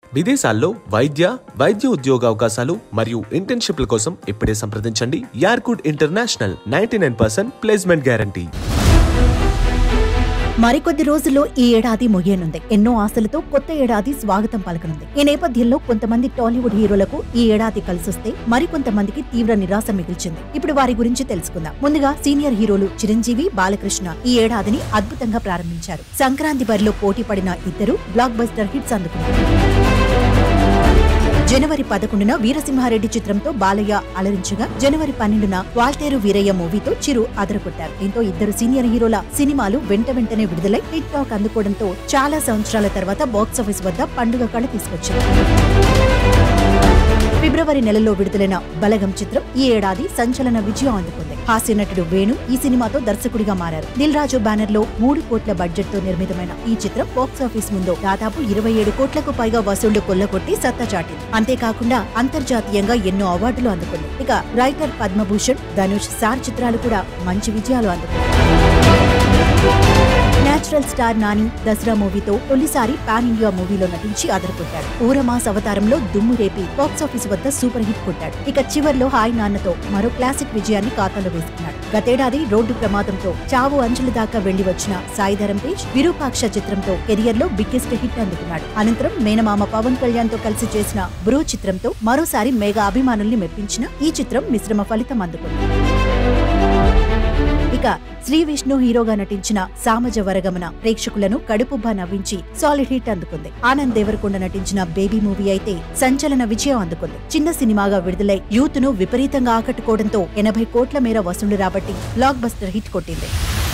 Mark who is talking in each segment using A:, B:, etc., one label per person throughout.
A: విదేశాల్లో వైద్య వైద్య ఉద్యోగ అవకాశాలు మరియు ఇంటర్న్షిప్ల కోసం ఇప్పుడే సంప్రదించండి యార్కుడ్ international ninety nine percent placement guarantee
B: మరికొద్ది రోజుల్లో ఈ ఏడాది ముగియనుంది ఎన్నో ఆశలతో కొత్త ఏడాది స్వాగతం పలకనుంది ఈ నేపథ్యంలో కొంతమంది టాలీవుడ్ హీరోలకు ఈ ఏడాది కలిసొస్తే మరికొంతమందికి తీవ్ర నిరాశ మిగిల్చింది ఇప్పుడు వారి గురించి తెలుసుకుందాం ముందుగా సీనియర్ హీరోలు చిరంజీవి బాలకృష్ణ ఈ ఏడాదిని అద్భుతంగా ప్రారంభించారు సంక్రాంతి బరిలో పోటీ పడిన ఇద్దరు బ్లాక్ బస్టర్ హిట్స్ అందుకున్నారు జనవరి పదకొండున వీరసింహారెడ్డి చిత్రంతో బాలయ్య అలరించగా జనవరి పన్నెండున వాల్తేరు వీరయ్య మూవీతో చిరు అదరగొట్టారు దీంతో ఇద్దరు సీనియర్ హీరోల సినిమాలు వెంట వెంటనే విడుదలై హిట్ టాక్ అందుకోవడంతో చాలా సంవత్సరాల తర్వాత బాక్సాఫీస్ వద్ద పండుగ కళ తీసుకొచ్చింది ఫిబ్రవరి నెలలో విడుదలైన బలగం చిత్రం ఈ ఏడాది సంచలన విజయం అందుకుంది హాస్య నటుడు వేణు ఈ సినిమాతో దర్శకుడిగా మారారు దిల్ రాజు బ్యానర్ లో మూడు కోట్ల బడ్జెట్ తో నిర్మితమైన ఈ చిత్రం బాక్సాఫీస్ ముందు దాదాపు ఇరవై ఏడు కోట్లకు పైగా వసూళ్లు కొల్లగొట్టి సత్తా చాటింది అంతేకాకుండా అంతర్జాతీయంగా ఎన్నో అవార్డులు అందుకుంది ఇక రైటర్ పద్మభూషణ్ ధనుష్ సార్ చిత్రాలు కూడా మంచి విజయాలు అందుకున్నాయి నేచురల్ స్టార్ నాని దసరా మూవీతో తొలిసారి పాన్ ఇండియా మూవీలో నటించి అదరగొట్టాడు ఊరమాస్ అవతారంలో దుమ్ము రేపి బాక్సాఫీస్ వద్ద సూపర్ హిట్ కొట్టాడు ఇక చివర్లో హాయ్ నాన్నతో మరో క్లాసిక్ విజయాన్ని ఖాతాలో వేసుకున్నాడు గతేడాది రోడ్డు ప్రమాదంతో చావు అంచుల దాకా వెళ్లి వచ్చిన సాయిధరం తేజ్ విరూపాక్ష చిత్రంతో కెరియర్ లో బిగ్గెస్ట్ హిట్ అందుకున్నాడు అనంతరం మేనమామ పవన్ కళ్యాణ్ తో కలిసి చేసిన బ్రో చిత్రంతో మరోసారి మెగా అభిమానుల్ని మెప్పించిన ఈ చిత్రం మిశ్రమ ఫలితం అందుకుంది ఇక శ్రీ విష్ణు హీరోగా నటించిన సామజ వరగమన ప్రేక్షకులను కడుపుబ్బా నవ్వించి సాలిడ్ హిట్ అందుకుంది ఆనంద్ దేవరకొండ నటించిన బేబీ మూవీ అయితే సంచలన విజయం అందుకుంది చిన్న సినిమాగా విడుదలై యూత్ ను విపరీతంగా ఆకట్టుకోవడంతో ఎనభై కోట్ల మేర వసూళ్లు రాబట్టి బ్లాక్ బస్టర్ హిట్ కొట్టింది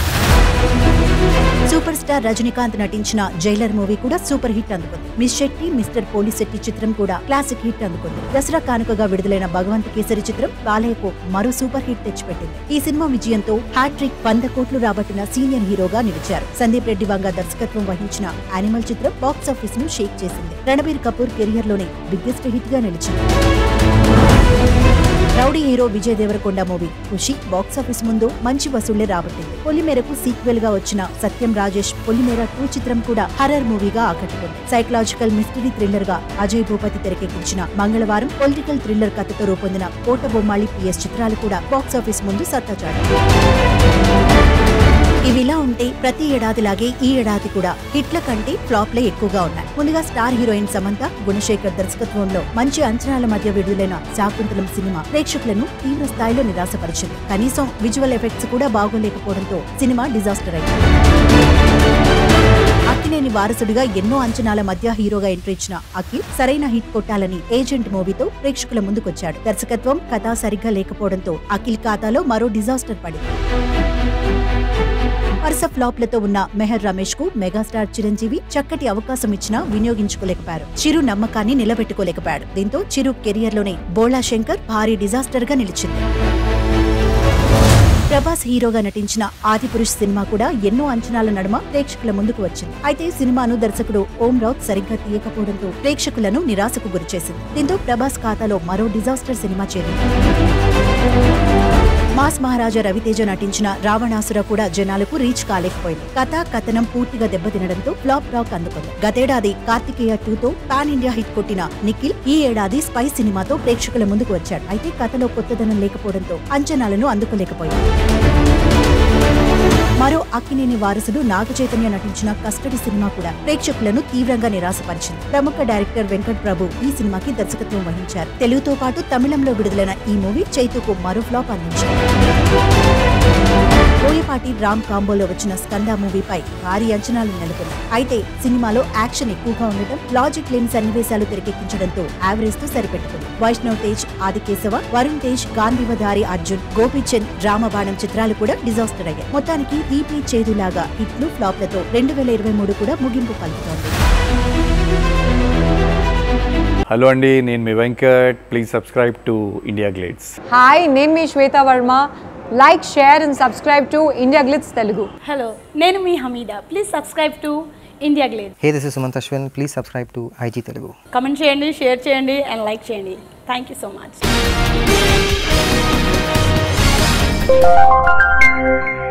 B: సూపర్ స్టార్ రజనీకాంత్ నటించిన జైలర్ మూవీ కూడా సూపర్ హిట్ అందుకుంది మిస్ శెట్టి మిస్టర్ పోలిశెట్టి చిత్రం కూడా క్లాసిక్ హిట్ అందుకుంది దసరా కానుకగా విడుదలైన భగవంత్ కేసరి చిత్రం బాలయ్యకు మరో సూపర్ హిట్ తెచ్చిపెట్టింది ఈ సినిమా విజయంతో హ్యాట్రిక్ వంద కోట్లు రాబట్టిన సీనియర్ హీరోగా నిలిచారు సందీప్ రెడ్డి వంగ దర్శకత్వం వహించిన యానిమల్ చిత్రం బాక్స్ ఆఫీస్ ను షేక్ చేసింది రణబీర్ కపూర్ కెరియర్ లోనే బిగ్గెస్ట్ హిట్ గా నిలిచింది rowdy hero Vijay Deverakonda movie Kushi box office ముందు మంచి వసూళ్లే రాబట్టింది పొలిమేరకు సీక్వెల్ గా వచ్చిన సత్యం రాజేష్ పొలిమేర టూ చిత్రం కూడా హర్రర్ మూవీగా ఆకట్టుకుంది సైకలాజికల్ మిస్టరీ థ్రిల్లర్ గా అజయ్ భూపతి తెరకెక్కించిన మంగళవారం పొలిటికల్ థ్రిల్లర్ కథతో రూపొందిన కోట బొమ్మాళి పిఎస్ చిత్రాలు కూడా బాక్సాఫీస్ ముందు సత్తా చాటాయి ఇవిలా ఉంటే ప్రతి ఏడాదిలాగే ఈ ఏడాది కూడా హిట్ల కంటే ఫ్లాప్లే ఎక్కువగా ఉన్నాయి ముందుగా స్టార్ హీరోయిన్ సమంత గుణశేఖర్ దర్శకత్వంలో మంచి అంచనాల మధ్య విడుదలైన శాకుంతలం సినిమా ప్రేక్షకులను తీవ్ర స్థాయిలో నిరాశపరిచింది కనీసం విజువల్ ఎఫెక్ట్స్ కూడా బాగోలేకపోవడంతో సినిమా డిజాస్టర్ అయింది అక్కినేని వారసుడిగా ఎన్నో అంచనాల మధ్య హీరోగా ఎంట్రీ ఇచ్చిన అఖిల్ సరైన హిట్ కొట్టాలని ఏజెంట్ మూవీతో ప్రేక్షకుల ముందుకొచ్చాడు దర్శకత్వం కథ సరిగ్గా లేకపోవడంతో అఖిల్ ఖాతాలో మరో డిజాస్టర్ పడింది వరుస ఫ్లాప్లతో ఉన్న మెహర్ రమేష్ కు మెగాస్టార్ చిరంజీవి చక్కటి అవకాశం ఇచ్చినా వినియోగించుకోలేకపోయారు చిరు నమ్మకాన్ని నిలబెట్టుకోలేకపోయాడు దీంతో చిరు కెరియర్ లోనే బోళా శంకర్ భారీ డిజాస్టర్ గా నిలిచింది ప్రభాస్ హీరోగా నటించిన ఆదిపురుష్ సినిమా కూడా ఎన్నో అంచనాల నడుమ ప్రేక్షకుల ముందుకు వచ్చింది అయితే సినిమాను దర్శకుడు ఓం రౌత్ సరిగ్గా తీయకపోవడంతో ప్రేక్షకులను నిరాశకు గురిచేసింది దీంతో ప్రభాస్ ఖాతాలో మరో డిజాస్టర్ సినిమా చేరింది మాస్ మహారాజా రవితేజ నటించిన రావణాసుర కూడా జనాలకు రీచ్ కాలేకపోయింది కథ కథనం పూర్తిగా దెబ్బతినడంతో ఫ్లాప్ టాక్ అందుకుంది గతేడాది కార్తికేయ టూ తో పాన్ ఇండియా హిట్ కొట్టిన నిఖిల్ ఈ ఏడాది స్పై సినిమాతో ప్రేక్షకుల ముందుకు వచ్చాడు అయితే కథలో కొత్తదనం లేకపోవడంతో అంచనాలను అందుకోలేకపోయింది మరో అక్కినేని వారసుడు నాగ చైతన్య నటించిన కస్టడీ సినిమా కూడా ప్రేక్షకులను తీవ్రంగా నిరాశపరిచింది ప్రముఖ డైరెక్టర్ వెంకట్ ప్రభు ఈ సినిమాకి దర్శకత్వం వహించారు తెలుగుతో పాటు తమిళంలో విడుదలైన ఈ మూవీ చైతుకు మరో ఫ్లాప్ అందించింది బోయపాటి రామ్ కాంబోలో వచ్చిన స్కంద మూవీపై భారీ అంచనాలు నెలకొన్నాయి అయితే సినిమాలో యాక్షన్ ఎక్కువగా ఉండటం లాజిక్ లేని సన్నివేశాలు తెరకెక్కించడంతో యావరేజ్ తో సరిపెట్టుకుంది వైష్ణవ్ తేజ్ ఆదికేశవ వరుణ్ తేజ్ గాంధీవధారి అర్జున్ గోపీచంద్ రామబాణం చిత్రాలు కూడా డిజాస్టర్ అయ్యాయి మొత్తానికి తీపి చేదులాగా హిట్లు ఫ్లాప్లతో రెండు వేల ఇరవై మూడు కూడా ముగింపు పలుకుతోంది
C: హలో అండి నేను మీ Venkat please subscribe to India Glitz
D: hi నేను మీ Shweta Varma like share and subscribe to India Glitz Telugu
E: hello నేను మీ Hameeda please subscribe to India Glitz
F: Hey, this is Sumant Ashwin. Please subscribe to IG Telugu.
E: Comment చేయండి share చేయండి and like చేయండి thank you so much